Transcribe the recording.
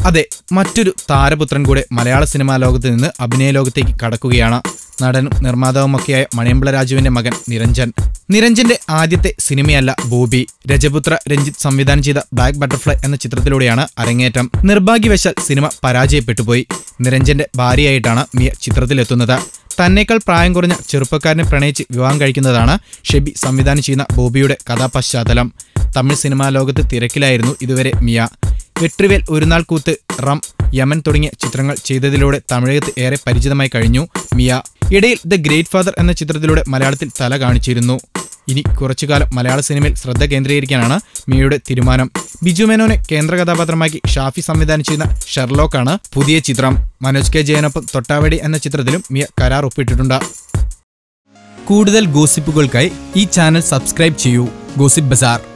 അതെ മറ്റൊരു താരപുത്രൻ കൂടെ മലയാള സിനിമാ ലോകത്ത് നിന്ന് അഭിനയ ലോകത്തേക്ക് കടക്കുകയാണ് നടനും നിർമ്മാതാവുമൊക്കെയായ മണിയമ്പിള രാജുവിന്റെ മകൻ നിരഞ്ജൻ നിരഞ്ജന്റെ ആദ്യത്തെ സിനിമയല്ല ബോബി രജപുത്ര രഞ്ജിത്ത് സംവിധാനം ചെയ്ത ബ്ലാക്ക് ബട്ടർഫ്ലൈ എന്ന ചിത്രത്തിലൂടെയാണ് അരങ്ങേറ്റം നിർഭാഗ്യവശാൽ സിനിമ പരാജയപ്പെട്ടുപോയി നിരഞ്ജന്റെ ഭാര്യയായിട്ടാണ് മിയ ചിത്രത്തിലെത്തുന്നത് തന്നേക്കാൾ പ്രായം കുറഞ്ഞ ചെറുപ്പക്കാരനെ പ്രണയിച്ച് വിവാഹം കഴിക്കുന്നതാണ് ഷെബി സംവിധാനം ചെയ്യുന്ന ബോബിയുടെ കഥാപശ്ചാത്തലം തമിഴ് സിനിമാ ലോകത്ത് തിരക്കിലായിരുന്നു ഇതുവരെ മിയ വെട്രിവേൽ ഒരുനാൾ കൂത്ത് റം യമൻ തുടങ്ങിയ ചിത്രങ്ങൾ ചെയ്തതിലൂടെ തമിഴകത്ത് ഏറെ പരിചിതമായി കഴിഞ്ഞു മിയ ഇടയിൽ ദ ഗ്രേറ്റ് ഫാദർ എന്ന ചിത്രത്തിലൂടെ മലയാളത്തിൽ തല കാണിച്ചിരുന്നു ഇനി കുറച്ചുകാലം മലയാള സിനിമയിൽ ശ്രദ്ധ കേന്ദ്രീകരിക്കാനാണ് മിയയുടെ തീരുമാനം ബിജു മേനോനെ കേന്ദ്ര കഥാപാത്രമാക്കി ഷാഫി സംവിധാനം ചെയ്യുന്ന ഷെർലോക്കാണ് പുതിയ ചിത്രം മനോജ് കെ ജയനൊപ്പം തൊട്ടാവടി എന്ന ചിത്രത്തിലും മിയ കരാർ ഒപ്പിട്ടിട്ടുണ്ട് കൂടുതൽ ഗോസിപ്പുകൾക്കായി ഈ ചാനൽ സബ്സ്ക്രൈബ് ചെയ്യൂ ഗോസിപ്പ് ബസാർ